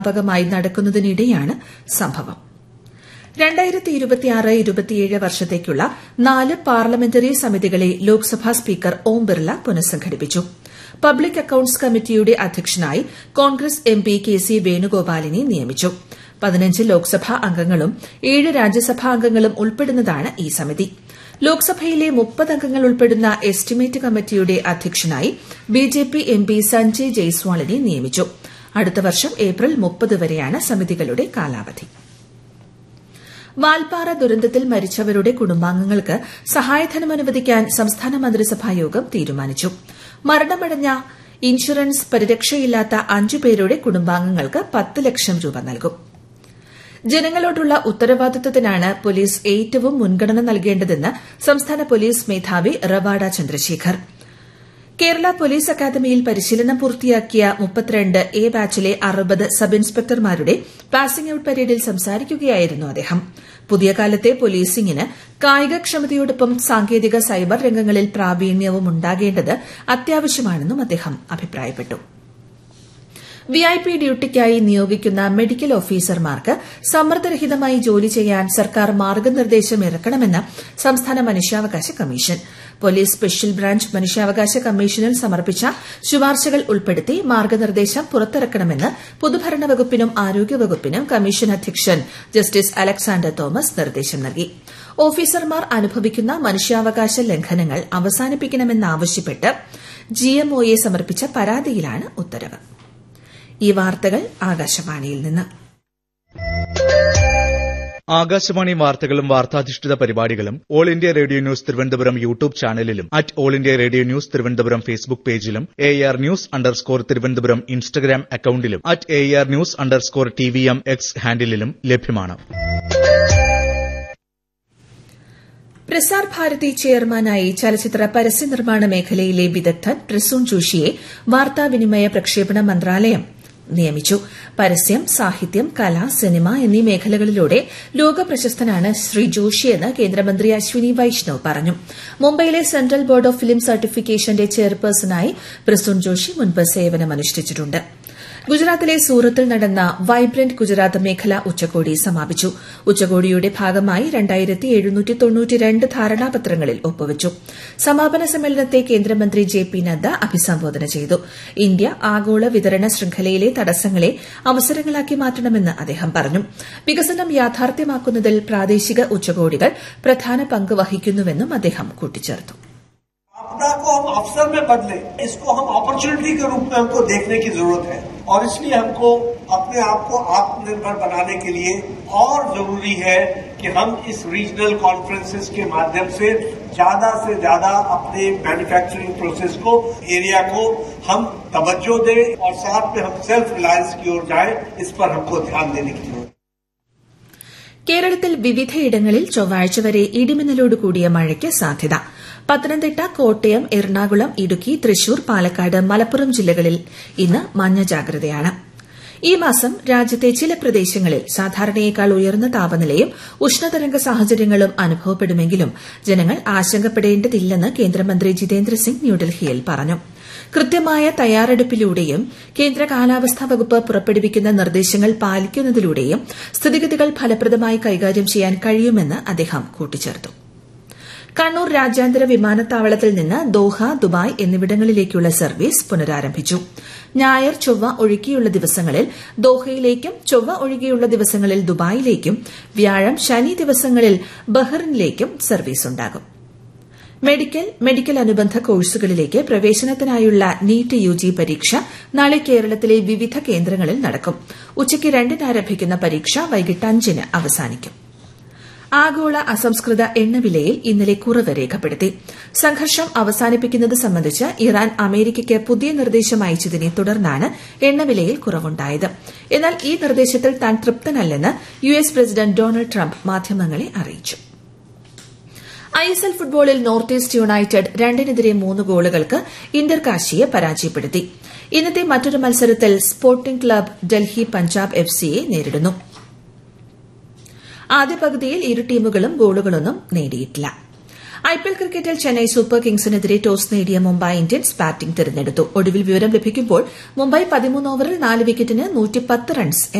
വ്യാപകമായി നടക്കുന്നതിനിടെയാണ് സംഭവം വർഷത്തേക്കുള്ള നാല് പാർലമെന്ററി സമിതികളെ ലോക്സഭാ സ്പീക്കർ ഓം ബിർല പുനഃസംഘടിപ്പിച്ചു പബ്ലിക് അക്കൌണ്ട്സ് കമ്മിറ്റിയുടെ അധ്യക്ഷനായി Congress M P K C വേണുഗോപാലിനെ നിയമിച്ചു പതിനഞ്ച് ലോക്സഭാ അംഗങ്ങളും ഏഴ് രാജ്യസഭാ അംഗങ്ങളും ഉൾപ്പെടുന്നതാണ് ഈ സമിതി ലോക്സഭയിലെ മുപ്പത് അംഗങ്ങൾ ഉൾപ്പെടുന്ന എസ്റ്റിമേറ്റ് കമ്മിറ്റിയുടെ അധ്യക്ഷനായി ബിജെപി എം പി സഞ്ജയ് ജയ്സ്വാളിനെ നിയമിച്ചു അടുത്ത വർഷം ഏപ്രിൽ മുപ്പത് വരെയാണ് സമിതികളുടെ കാലാവധി വാൽപ്പാറ ദുരന്തത്തിൽ മരിച്ചവരുടെ കുടുംബാംഗങ്ങൾക്ക് സഹായധനം അനുവദിക്കാൻ സംസ്ഥാന മന്ത്രിസഭാ യോഗം തീരുമാനിച്ചു മരണമടഞ്ഞ ഇൻഷുറൻസ് പരിരക്ഷയില്ലാത്ത അഞ്ചു പേരുടെ കുടുംബാംഗങ്ങൾക്ക് പത്ത് ലക്ഷം രൂപ നൽകും ജനങ്ങളോടുള്ള ഉത്തരവാദിത്തത്തിനാണ് പോലീസ് ഏറ്റവും മുൻഗണന നൽകേണ്ടതെന്ന് സംസ്ഥാന പോലീസ് മേധാവി റവാഡ ചന്ദ്രശേഖർ കേരള പോലീസ് അക്കാദമിയിൽ പരിശീലനം പൂർത്തിയാക്കിയ മുപ്പത്തിരണ്ട് എ ബാച്ചിലെ അറുപത് സബ് ഇൻസ്പെക്ടർമാരുടെ പാസിംഗ് ഔട്ട് പരേഡിൽ സംസാരിക്കുകയായിരുന്നു അദ്ദേഹം പുതിയ കാലത്തെ പോലീസിംഗിന് കായികക്ഷമതയോടൊപ്പം സാങ്കേതിക സൈബർ രംഗങ്ങളിൽ പ്രാവീണ്യവും ഉണ്ടാകേണ്ടത് അത്യാവശ്യമാണെന്നും അദ്ദേഹം അഭിപ്രായപ്പെട്ടു വിഐപി ഡ്യൂട്ടിക്കായി നിയോഗിക്കുന്ന മെഡിക്കൽ ഓഫീസർമാർക്ക് സമ്മർദ്ദരഹിതമായി ജോലി ചെയ്യാൻ സർക്കാർ മാർഗ്ഗനിർദ്ദേശം ഇറക്കണമെന്ന് സംസ്ഥാന മനുഷ്യാവകാശ കമ്മീഷൻ പോലീസ് സ്പെഷ്യൽ ബ്രാഞ്ച് മനുഷ്യാവകാശ കമ്മീഷനിൽ സമർപ്പിച്ച ശുപാർശകൾ ഉൾപ്പെടുത്തി മാർഗ്ഗനിർദ്ദേശം പുറത്തിറക്കണമെന്ന് പൊതുഭരണ വകുപ്പിനും ആരോഗ്യവകുപ്പിനും കമ്മീഷൻ അധ്യക്ഷൻ ജസ്റ്റിസ് അലക്സാണ്ടർ തോമസ് നിർദ്ദേശം നൽകി ഓഫീസർമാർ അനുഭവിക്കുന്ന മനുഷ്യാവകാശ ലംഘനങ്ങൾ അവസാനിപ്പിക്കണമെന്നാവശ്യപ്പെട്ട് ജിഎംഒയെ സമർപ്പിച്ച പരാതിയിലാണ് ഉത്തരവ് ഈ വാർത്തകൾ ആകാശവാണിയിൽ നിന്ന് ആകാശവാണി വാർത്തകളും വാർത്താധിഷ്ഠിത പരിപാടികളും all India radio news Thiruvananthapuram YouTube ചാനലിലും at all India radio news Thiruvananthapuram Facebook പേജിലും A R news underscore Thiruvananthapuram Instagram അക്കൌണ്ടിലും at A R news underscore T V M X ഹാൻഡിലും ലഭ്യമാണ് പ്രസാർ ഭാരതി ചെയർമാനായി ചലച്ചിത്ര പരസ്യ നിർമ്മാണ മേഖലയിലെ വിദഗ്ധൻ പ്രസൂൺ ജോഷിയെ വാർത്താവിനിമയ പ്രക്ഷേപണ മന്ത്രാലയം നിയമിച്ചു പരസ്യം സാഹിത്യം കല സിനിമ എന്നീ മേഖലകളിലൂടെ ലോക പ്രശസ്തനാണ് ശ്രീ ജോഷിയെന്ന് കേന്ദ്രമന്ത്രി അശ്വിനി വൈഷ്ണവ് പറഞ്ഞു മുംബൈയിലെ സെൻട്രൽ ബോർഡ് ഓഫ് ഫിലിം സർട്ടിഫിക്കേഷന്റെ ചെയർപേഴ്സണായി പ്രസൂൺ ജോഷി മുൻപ് സേവനമനുഷ്ഠിച്ചിട്ടുണ്ട് ഗുജറാത്തിലെ സൂറത്തിൽ നടന്ന വൈബ്രന്റ് ഗുജറാത്ത് മേഖല ഉച്ചകോടി സമാപിച്ചു ഉച്ചകോടിയുടെ ഭാഗമായി ധാരണാപത്രങ്ങളിൽ ഒപ്പുവച്ചു സമാപന സമ്മേളനത്തെ കേന്ദ്രമന്ത്രി ജെ പി നദ്ദ അഭിസംബോധന ചെയ്തു ഇന്ത്യ ആഗോള വിതരണ ശൃംഖലയിലെ തടസ്സങ്ങളെ അവസരങ്ങളാക്കി മാറ്റണമെന്ന് അദ്ദേഹം പറഞ്ഞു വികസനം യാഥാർത്ഥ്യമാക്കുന്നതിൽ പ്രാദേശിക ഉച്ചകോടികൾ പ്രധാന പങ്ക് വഹിക്കുന്നുവെന്നും അദ്ദേഹം കൂട്ടിച്ചേർത്തു आपदा को हम अवसर में बदले इसको हम अपॉर्चुनिटी के रूप में हमको देखने की जरूरत है और इसलिए हमको अपने आप को आत्मनिर्भर बनाने के लिए और जरूरी है कि हम इस रीजनल कॉन्फ्रेंसेस के माध्यम से ज्यादा से ज्यादा अपने मैन्युफैक्चरिंग प्रोसेस को एरिया को हम तवज्जो दें और साथ में हम सेल्फ रिलायंस की ओर जाएं इस पर हमको ध्यान देने की जरूरत है കേരളത്തിൽ വിവിധയിടങ്ങളിൽ ചൊവ്വാഴ്ച വരെ ഇടിമിന്നലോട് കൂടിയ മഴയ്ക്ക് സാധ്യത പത്തനംതിട്ട കോട്ടയം എറണാകുളം ഇടുക്കി തൃശൂർ പാലക്കാട് മലപ്പുറം ജില്ലകളിൽ ഇന്ന് മഞ്ഞ ജാഗ്രതയാണ് ഈ മാസം രാജ്യത്തെ ചില പ്രദേശങ്ങളിൽ സാധാരണയേക്കാൾ ഉയർന്ന താപനിലയും ഉഷ്ണതരംഗ സാഹചര്യങ്ങളും അനുഭവപ്പെടുമെങ്കിലും ജനങ്ങൾ ആശങ്കപ്പെടേണ്ടതില്ലെന്ന് കേന്ദ്രമന്ത്രി ജിതേന്ദ്ര സിംഗ് ന്യൂഡൽഹിയിൽ പറഞ്ഞു കൃത്യമായ തയ്യാറെടുപ്പിലൂടെയും കേന്ദ്ര കാലാവസ്ഥാ വകുപ്പ് പുറപ്പെടുവിക്കുന്ന നിർദ്ദേശങ്ങൾ പാലിക്കുന്നതിലൂടെയും സ്ഥിതിഗതികൾ ഫലപ്രദമായി കൈകാര്യം ചെയ്യാൻ കഴിയുമെന്ന് അദ്ദേഹം കൂട്ടിച്ചേർത്തു കണ്ണൂർ രാജ്യാന്തര വിമാനത്താവളത്തിൽ നിന്ന് ദോഹ ദുബായ് എന്നിവിടങ്ങളിലേക്കുള്ള സർവീസ് പുനരാരംഭിച്ചു ഞായർ ചൊവ്വ ഒഴികെയുള്ള ദിവസങ്ങളിൽ ദോഹയിലേക്കും ചൊവ്വ ഒഴികെയുള്ള ദിവസങ്ങളിൽ ദുബായിലേക്കും വ്യാഴം ശനി ദിവസങ്ങളിൽ ബഹ്റിനിലേക്കും സർവീസ് ഉണ്ടാകും മെഡിക്കൽ മെഡിക്കൽ അനുബന്ധ കോഴ്സുകളിലേക്ക് പ്രവേശനത്തിനായുള്ള നീറ്റ് യുജി പരീക്ഷ നാളെ കേരളത്തിലെ വിവിധ കേന്ദ്രങ്ങളിൽ നടക്കും ഉച്ചയ്ക്ക് രണ്ടിന് ആരംഭിക്കുന്ന പരീക്ഷ വൈകിട്ട് അഞ്ചിന് അവസാനിക്കും ആഗോള അസംസ്കൃത എണ്ണവിലയിൽ ഇന്നലെ കുറവ് രേഖപ്പെടുത്തി സംഘർഷം അവസാനിപ്പിക്കുന്നത് സംബന്ധിച്ച് ഇറാൻ അമേരിക്കയ്ക്ക് പുതിയ നിർദ്ദേശം അയച്ചതിനെ തുടർന്നാണ് എണ്ണവിലയിൽ കുറവുണ്ടായത് എന്നാൽ ഈ നിർദ്ദേശത്തിൽ താൻ തൃപ്തനല്ലെന്ന് U S president Donald Trump മാധ്യമങ്ങളെ അറിയിച്ചു ഐ എസ് എൽ ഫുട്ബോളിൽ നോർത്ത് ഈസ്റ്റ് യുണൈറ്റഡ് രണ്ടിനെതിരെ മൂന്ന് ഗോളുകൾക്ക് ഇന്റർ കാശിയെ പരാജയപ്പെടുത്തി ഇന്നത്തെ മറ്റൊരു മത്സരത്തിൽ sporting club Delhi Punjab F സിയെ നേരിടുന്നു ആദ്യ പകുതിയിൽ ഇരു ടീമുകളും ഗോളുകളൊന്നും നേടിയിട്ടില്ല ഐപിഎൽ ക്രിക്കറ്റിൽ ചെന്നൈ സൂപ്പർ കിങ്സിനെതിരെ ടോസ് നേടിയ മുംബൈ ഇന്ത്യൻസ് ബാറ്റിംഗ് തിരഞ്ഞെടുത്തു ഒടുവിൽ വിവരം ലഭിക്കുമ്പോൾ മുംബൈ പതിമൂന്ന് ഓവറിൽ നാല് വിക്കറ്റിന് റൺസ്